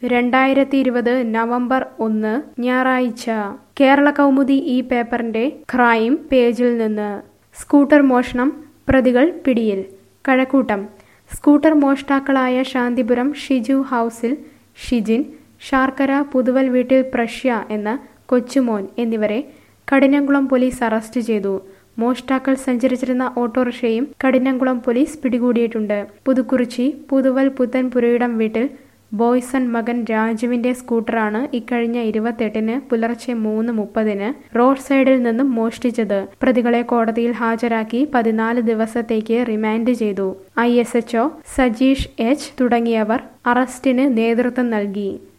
രണ്ടായിരത്തി ഇരുപത് നവംബർ ഒന്ന് ഞായറാഴ്ച കേരള കൗമുദി ഈ പേപ്പറിന്റെ ക്രൈം പേജിൽ നിന്ന് സ്കൂട്ടർ മോഷണം പ്രതികൾ പിടിയിൽ കഴക്കൂട്ടം സ്കൂട്ടർ മോഷ്ടാക്കളായ ശാന്തിപുരം ഷിജു ഹൗസിൽ ഷിജിൻ ശാർക്കര പുതുവൽ വീട്ടിൽ പ്രഷ്യ എന്ന കൊച്ചുമോൻ എന്നിവരെ കഠിനംകുളം പോലീസ് അറസ്റ്റ് ചെയ്തു മോഷ്ടാക്കൾ സഞ്ചരിച്ചിരുന്ന ഓട്ടോറിക്ഷയും കഠിനംകുളം പോലീസ് പിടികൂടിയിട്ടുണ്ട് പുതുക്കുറിച്ചി പുതുവൽ പുത്തൻപുരയിടം വീട്ടിൽ ബോയ്സൺ മകൻ രാജുവിന്റെ സ്കൂട്ടറാണ് ഇക്കഴിഞ്ഞ ഇരുപത്തെട്ടിന് പുലർച്ചെ മൂന്ന് മുപ്പതിന് റോഡ് സൈഡിൽ നിന്നും മോഷ്ടിച്ചത് പ്രതികളെ കോടതിയിൽ ഹാജരാക്കി പതിനാല് ദിവസത്തേക്ക് റിമാൻഡ് ചെയ്തു I S H O Sajeesh H തുടങ്ങിയവർ അറസ്റ്റിന് നേതൃത്വം നൽകി